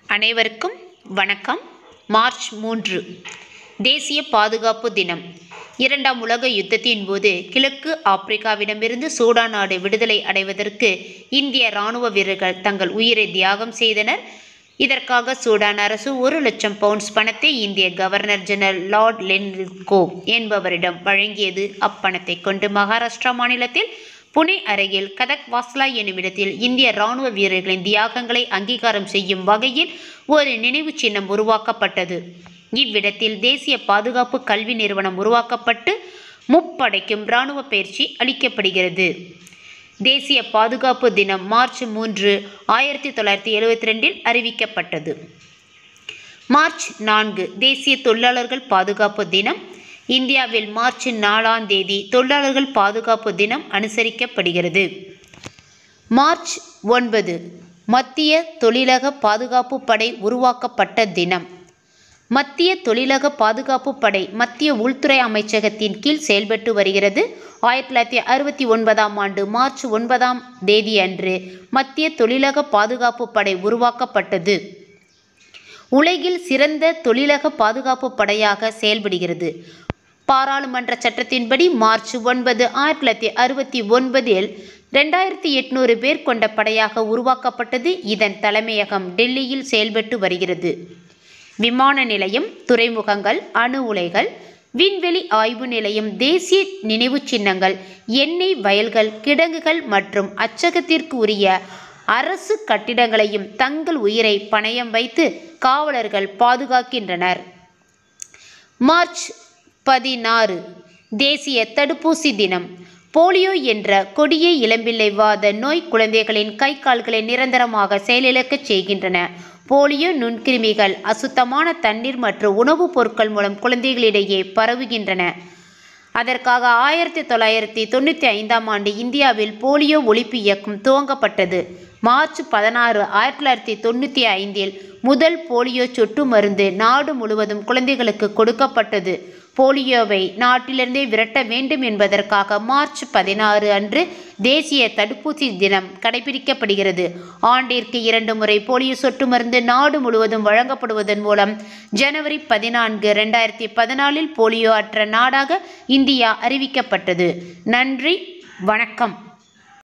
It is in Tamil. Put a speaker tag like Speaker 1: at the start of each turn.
Speaker 1: அனைவருக்கும் வணக்கம் மார்ச் மூன்று தேசிய பாதுகாப்பு தினம் இரண்டாம் உலக யுத்தத்தின் போது கிழக்கு ஆப்பிரிக்காவிடமிருந்து சூடான் நாடு விடுதலை அடைவதற்கு இந்திய இராணுவ வீரர்கள் தங்கள் உயிரை தியாகம் செய்தனர் இதற்காக சூடான் அரசு ஒரு லட்சம் பவுண்ட்ஸ் பணத்தை இந்திய கவர்னர் ஜெனரல் லார்ட் லென்கோ என்பவரிடம் வழங்கியது அப்பணத்தை கொண்டு மகாராஷ்டிரா மாநிலத்தில் புனே அருகில் கதக் வாஸ்லா என்னுமிடத்தில் இந்திய இராணுவ வீரர்களின் தியாகங்களை அங்கீகாரம் செய்யும் வகையில் ஒரு நினைவுச் சின்னம் உருவாக்கப்பட்டது இவ்விடத்தில் தேசிய பாதுகாப்பு கல்வி நிறுவனம் உருவாக்கப்பட்டு முப்படைக்கும் இராணுவ பயிற்சி அளிக்கப்படுகிறது தேசிய பாதுகாப்பு தினம் மார்ச் மூன்று ஆயிரத்தி தொள்ளாயிரத்தி எழுவத்தி ரெண்டில் அறிவிக்கப்பட்டது மார்ச் நான்கு தேசிய தொழிலாளர்கள் பாதுகாப்பு தினம் இந்தியாவில் மார்ச் நாலாம் தேதி தொழிலாளர்கள் பாதுகாப்பு தினம் அனுசரிக்கப்படுகிறது மார்ச் ஒன்பது மத்திய தொழிலக பாதுகாப்பு படை உருவாக்கப்பட்ட தினம் மத்திய தொழிலக பாதுகாப்பு படை மத்திய உள்துறை அமைச்சகத்தின் கீழ் செயல்பட்டு வருகிறது ஆயிரத்தி தொள்ளாயிரத்தி அறுபத்தி ஒன்பதாம் ஆண்டு மார்ச் ஒன்பதாம் தேதி அன்று மத்திய தொழிலக பாதுகாப்பு படை உருவாக்கப்பட்டது உலகில் சிறந்த தொழிலக பாதுகாப்பு படையாக செயல்படுகிறது பாராளுமன்ற சட்டத்தின்படி மார்ச் ஒன்பது ஆயிரத்தி தொள்ளாயிரத்தி அறுபத்தி ஒன்பதில் ரெண்டாயிரத்தி எட்நூறு பேர் கொண்ட படையாக உருவாக்கப்பட்டது இதன் தலைமையகம் டெல்லியில் செயல்பட்டு வருகிறது விமான நிலையம் துறைமுகங்கள் அணு உலைகள் விண்வெளி ஆய்வு நிலையம் தேசிய நினைவுச் சின்னங்கள் எண்ணெய் வயல்கள் கிடங்குகள் மற்றும் அச்சகத்திற்கு உரிய அரசு கட்டிடங்களையும் தங்கள் உயிரை பணயம் வைத்து காவலர்கள் பாதுகாக்கின்றனர் மார்ச் பதினாறு தேசிய தடுப்பூசி தினம் போலியோ என்ற கொடிய இளம்பிள்ளைவாத நோய் குழந்தைகளின் கை கால்களை நிரந்தரமாக செயலிழக்கச் செய்கின்றன போலியோ நுண்கிருமிகள் அசுத்தமான தண்ணீர் மற்றும் உணவுப் பொருட்கள் மூலம் குழந்தைகளிடையே பரவுகின்றன அதற்காக ஆயிரத்தி தொள்ளாயிரத்தி தொண்ணூற்றி ஐந்தாம் ஆண்டு இந்தியாவில் போலியோ ஒழிப்பு இயக்கம் துவங்கப்பட்டது மார்ச் பதினாறு ஆயிரத்தி தொள்ளாயிரத்தி தொண்ணூற்றி ஐந்தில் முதல் போலியோ சொட்டு மருந்து நாடு முழுவதும் குழந்தைகளுக்கு கொடுக்கப்பட்டது போலியோவை நாட்டிலிருந்தே விரட்ட வேண்டும் என்பதற்காக மார்ச் பதினாறு அன்று தேசிய தடுப்பூசி தினம் கடைபிடிக்கப்படுகிறது ஆண்டிற்கு இரண்டு முறை போலியோ சொட்டு மருந்து நாடு முழுவதும் வழங்கப்படுவதன் மூலம் ஜனவரி பதினான்கு ரெண்டாயிரத்தி பதினாலில் போலியோ அற்ற நாடாக இந்தியா அறிவிக்கப்பட்டது நன்றி வணக்கம்